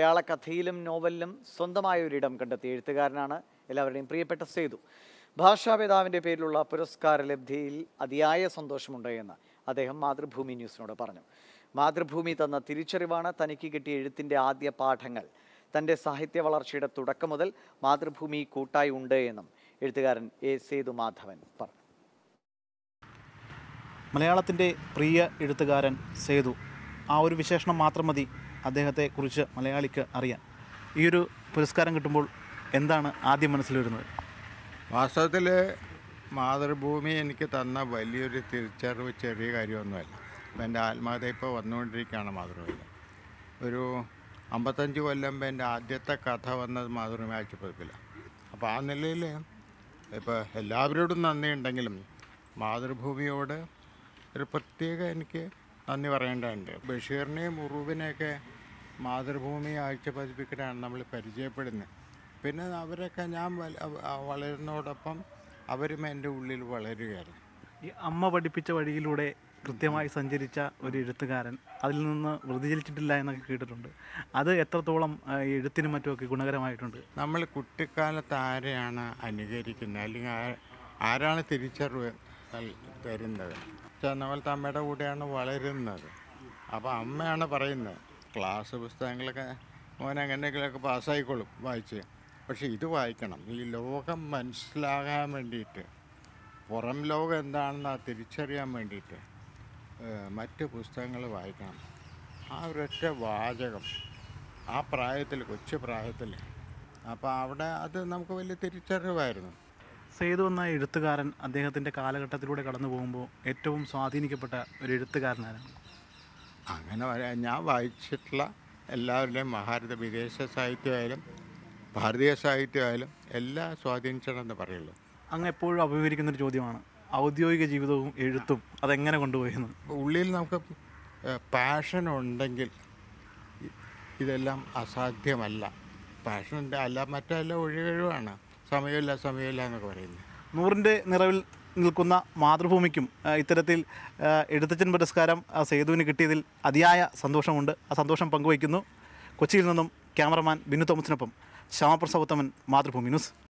മലയാള കഥയിലും നോവലിലും സ്വന്തമായ ഒരിടം കണ്ടെത്തിയ എഴുത്തുകാരനാണ് എല്ലാവരുടെയും പ്രിയപ്പെട്ട സേതു ഭാഷാപിതാവിൻ്റെ പേരിലുള്ള പുരസ്കാര ലബ്ധിയിൽ അതിയായ സന്തോഷമുണ്ട് എന്ന് അദ്ദേഹം മാതൃഭൂമി ന്യൂസിനോട് പറഞ്ഞു മാതൃഭൂമി തന്ന തിരിച്ചറിവാണ് തനിക്ക് കിട്ടിയ എഴുത്തിൻ്റെ ആദ്യ പാഠങ്ങൾ തൻ്റെ സാഹിത്യ വളർച്ചയുടെ തുടക്കം മുതൽ മാതൃഭൂമി കൂട്ടായി ഉണ്ട് എന്നും എഴുത്തുകാരൻ എ സേതു മാധവൻ പറഞ്ഞു മലയാളത്തിൻ്റെ പ്രിയ എഴുത്തുകാരൻ സേതു ആ ഒരു വിശേഷണം മാത്രം മതി അദ്ദേഹത്തെക്കുറിച്ച് മലയാളിക്ക് അറിയാൻ ഈ ഒരു പുരസ്കാരം കിട്ടുമ്പോൾ എന്താണ് ആദ്യം മനസ്സിൽ വരുന്നത് വാസ്തവത്തിൽ മാതൃഭൂമി എനിക്ക് തന്ന വലിയൊരു തിരിച്ചറിവ് ചെറിയ കാര്യമൊന്നുമല്ല അപ്പം എൻ്റെ ആത്മകഥ ഇപ്പോൾ വന്നുകൊണ്ടിരിക്കുകയാണ് മാതൃഭൂമിയിൽ ഒരു അമ്പത്തഞ്ച് കൊല്ലം മുമ്പ് എൻ്റെ ആദ്യത്തെ കഥ വന്നത് മാതൃഭൂമി ആഴ്ചപ്പതിപ്പിലാണ് അപ്പോൾ ആ നിലയിൽ ഇപ്പോൾ എല്ലാവരോടും നന്ദിയുണ്ടെങ്കിലും മാതൃഭൂമിയോട് ഒരു പ്രത്യേക എനിക്ക് നന്ദി പറയേണ്ടതുണ്ട് ബഷീറിനെയും ഉറൂബിനെയൊക്കെ മാതൃഭൂമി ആഴ്ച പതിപ്പിക്കലാണ് നമ്മൾ പരിചയപ്പെടുന്നത് പിന്നെ അവരൊക്കെ ഞാൻ വല- അവ- വളരുന്നതോടൊപ്പം അവരും എൻ്റെ ഉള്ളിൽ വളരുകയായിരുന്നു ഈ അമ്മ പഠിപ്പിച്ച വഴിയിലൂടെ കൃത്യമായി സഞ്ചരിച്ച ഒരു എഴുത്തുകാരൻ അതിൽ നിന്ന് വ്യതിചലിച്ചിട്ടില്ല എന്നൊക്കെ കേട്ടിട്ടുണ്ട് അത് എത്രത്തോളം ആ, ഈ എഴുത്തിനും മറ്റുമൊക്കെ ഗുണകരമായിട്ടുണ്ട് നമ്മൾ കുട്ടിക്കാലത്ത് ആരെയാണ് അനുകരിക്കുന്നത് അല്ലെങ്കിൽ ആ- ആരാണ് തിരിച്ചറിവ് നൽ- തരുന്നത് ചെന്നപോലത്തെ അമ്മയുടെ കൂടെയാണ് വളരുന്നത് അപ്പോൾ അമ്മയാണ് പറയുന്നത് ക്ലാസ് പുസ്തകങ്ങളൊക്കെ മോൻ എങ്ങനെയെങ്കിലുമൊക്കെ പാസ്സായിക്കോളും വായിച്ച് പക്ഷേ ഇത് വായിക്കണം ഈ ലോകം മനസ്സിലാകാൻ വേണ്ടിയിട്ട് പുറം ലോകം എന്താണെന്ന് ആ തിരിച്ചറിയാൻ വേണ്ടിയിട്ട് ഏഹ്, മറ്റ് പുസ്തകങ്ങൾ വായിക്കണം ആ ഒരൊറ്റ വാചകം ആ പ്രായത്തിൽ കൊച്ചു പ്രായത്തിൽ അപ്പോൾ അവിടെ അത് നമുക്ക് വലിയ തിരിച്ചറിവായിരുന്നു സേതു എന്ന എഴുത്തുകാരൻ അദ്ദേഹത്തിൻ്റെ കാലഘട്ടത്തിലൂടെ കടന്നു പോകുമ്പോൾ ഏറ്റവും സ്വാധീനിക്കപ്പെട്ട ഒരു എഴുത്തുകാരനാരാണ് അങ്ങനെ വരാ- ഞാൻ വായിച്ചിട്ടുള്ള എല്ലാവരുടെയും മഹാരത വിദേശ സാഹിത്യമായാലും ഭാരതീയ സാഹിത്യമായാലും എല്ലാം സ്വാധീനിച്ചതെന്ന് പറയുള്ളൂ അങ്ങ് എപ്പോഴും അഭിമുഖീകരിക്കുന്നൊരു ചോദ്യമാണ് ഔദ്യോഗിക ജീവിതവും എഴുത്തും അതെങ്ങനെ കൊണ്ടുപോയെന്ന് ഉള്ളിൽ നമുക്ക് പാഷൻ ഉണ്ടെങ്കിൽ ഇ- ഇതെല്ലാം അസാധ്യമല്ല പാഷൻ ഉണ്ട് അല്ല മറ്റെല്ലാം ഒഴികഴിവാണ് സമയമില്ല സമയമില്ല എന്നൊക്കെ പറയുന്നത് നൂറിൻ്റെ നിറവിൽ നിൽക്കുന്ന മാതൃഭൂമിക്കും ആ, ഇത്തരത്തിൽ ആ, എഴുത്തച്ഛൻ പുരസ്കാരം ആ, സേതുവിന് കിട്ടിയതിൽ അതിയായ സന്തോഷമുണ്ട് ആ സന്തോഷം പങ്കുവയ്ക്കുന്നു കൊച്ചിയിൽ നിന്നും ക്യാമറമാൻ ബിനു തോമസിനൊപ്പം ശ്യാമപ്രസാദ് ഉത്തമൻ മാതൃഭൂമി ന്യൂസ്